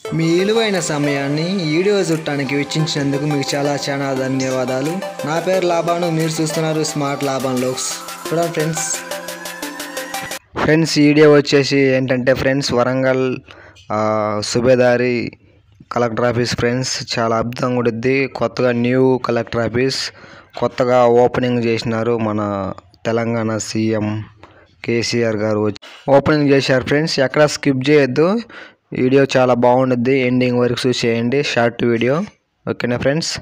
మీ విలువైన సమయాన్ని ఈ వీడియో చుట్టానికి వెచ్చించినందుకు మీకు చాలా చాలా ధన్యవాదాలు నా పేరు లాభాను మీరు చూస్తున్నారు స్మార్ట్ లాభాన్ లోక్స్ చూడండి ఫ్రెండ్స్ ఫ్రెండ్స్ ఈ వీడియో వచ్చేసి ఏంటంటే ఫ్రెండ్స్ వరంగల్ ఆ, సుబేదారి కలెక్టర్ ఆఫీస్ ఫ్రెండ్స్ చాలా అద్భుతంగా ఉంటుంది కొత్తగా న్యూ కలెక్టర్ ఆఫీస్ కొత్తగా ఓపెనింగ్ చేసినారు మన తెలంగాణ సీఎం కేసీఆర్ గారు వచ్చి ఓపెనింగ్ చేశారు ఫ్రెండ్స్ ఎక్కడ స్కిప్ చేయొద్దు వీడియో చాలా బాగుంటుంది ఎండింగ్ వరకు చూసేయండి షార్ట్ వీడియో ఓకేనా ఫ్రెండ్స్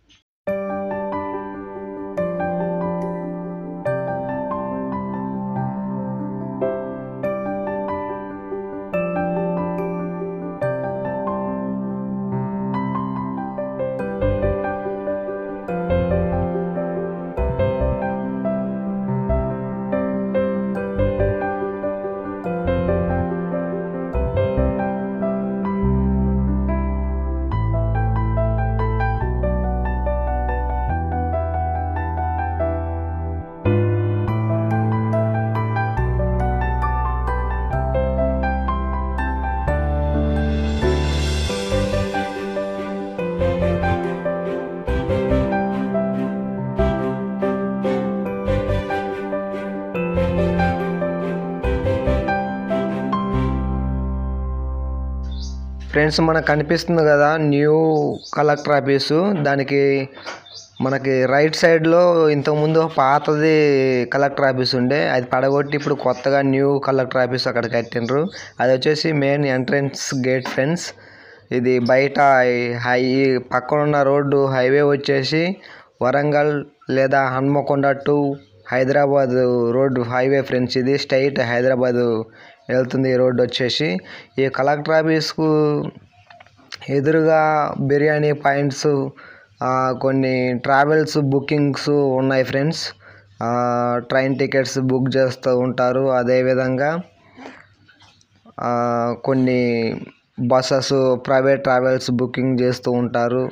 ఫ్రెండ్స్ మనకు కనిపిస్తుంది కదా న్యూ కలెక్టర్ ఆఫీసు దానికి మనకి రైట్ సైడ్లో ఇంతకుముందు పాతది కలెక్టర్ ఆఫీస్ ఉండే అది పడగొట్టి ఇప్పుడు కొత్తగా న్యూ కలెక్టర్ ఆఫీస్ అక్కడ కట్టిండ్రు అది వచ్చేసి మెయిన్ ఎంట్రన్స్ గేట్ ఫ్రెండ్స్ ఇది బయట హై పక్కన ఉన్న రోడ్డు హైవే వచ్చేసి వరంగల్ లేదా Hanamkonda to Hyderabad road highway friends ఇది స్ట్రైట్ హైదరాబాద్ వెళ్తుంది ఈ రోడ్డు వచ్చేసి ఈ కలెక్టర్ ఆఫీస్కు ఎదురుగా బిర్యానీ పాయింట్స్ ఆ, కొన్ని ట్రావెల్స్ బుకింగ్స్ ఉన్నాయి ఫ్రెండ్స్ ఆ, ట్రైన్ టికెట్స్ బుక్ చేస్తూ ఉంటారు అదేవిధంగా ఆ, కొన్ని బస్సెస్ ప్రైవేట్ ట్రావెల్స్ బుకింగ్ చేస్తూ ఉంటారు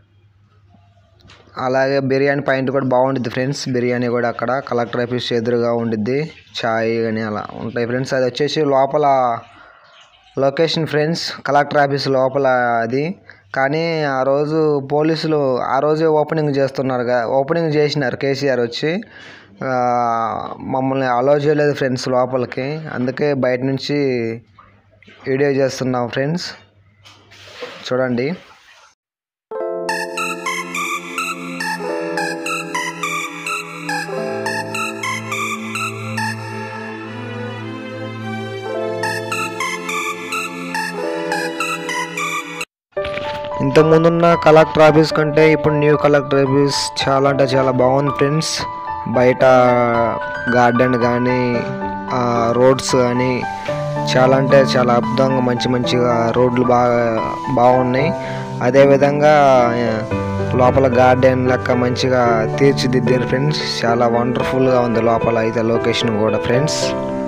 అలాగే బిర్యానీ పాయింట్ కూడా బాగుంటుంది ఫ్రెండ్స్ బిర్యానీ కూడా అక్కడ కలెక్టర్ ఆఫీస్ ఎదురుగా ఉండిద్ది చాయ్ కానీ అలా ఉంటాయి ఫ్రెండ్స్ అది వచ్చేసి లోపల లొకేషన్ ఫ్రెండ్స్ కలెక్టర్ ఆఫీస్ లోపల అది కానీ ఆ రోజు పోలీసులు ఆ రోజే ఓపెనింగ్ చేస్తున్నారు కదా ఓపెనింగ్ చేసినారు కేసీఆర్ వచ్చి ఆ, మమ్మల్ని అలో చేయలేదు ఫ్రెండ్స్ లోపలికి అందుకే బయట నుంచి వీడియో చేస్తున్నాం ఫ్రెండ్స్ చూడండి ఇంతకుముందున్న కలెక్టర్ ఆఫీస్ కంటే ఇప్పుడు న్యూ కలెక్టర్ ఆఫీస్ చాలా అంటే చాలా బాగుంది ఫ్రెండ్స్ బయట గార్డెన్ కానీ రోడ్స్ కానీ చాలా అంటే చాలా అద్భుతంగా మంచి మంచిగా రోడ్లు బాగా బాగున్నాయి అదేవిధంగా ఆ, లోపల గార్డెన్ లెక్క మంచిగా తీర్చిదిద్దారు ఫ్రెండ్స్ చాలా వండర్ఫుల్గా ఉంది లోపల అయితే లొకేషన్ కూడా ఫ్రెండ్స్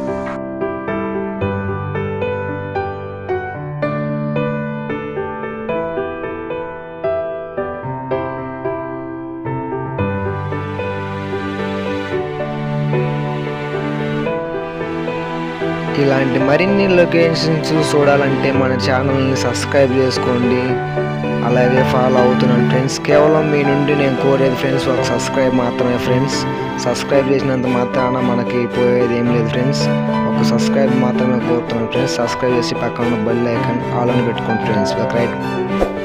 ఇలాంటి మరిన్ని లొకేషన్స్ చూడాలంటే మన ఛానల్ని సబ్స్క్రైబ్ చేసుకోండి అలాగే ఫాలో అవుతున్నాను ఫ్రెండ్స్ కేవలం మీ నుండి నేను కోరేది ఫ్రెండ్స్ ఒక సబ్స్క్రైబ్ మాత్రమే ఫ్రెండ్స్ సబ్స్క్రైబ్ చేసినంత మాత్రాన మనకి పోయేది ఏం లేదు ఫ్రెండ్స్ ఒక సబ్స్క్రైబ్ మాత్రమే కోరుతున్నాను ఫ్రెండ్స్ సబ్స్క్రైబ్ చేసి పక్కన ఉన్న బెల్ ఐకాన్ ఆల్ అని పెట్టుకోండి ఫ్రెండ్స్ రైట్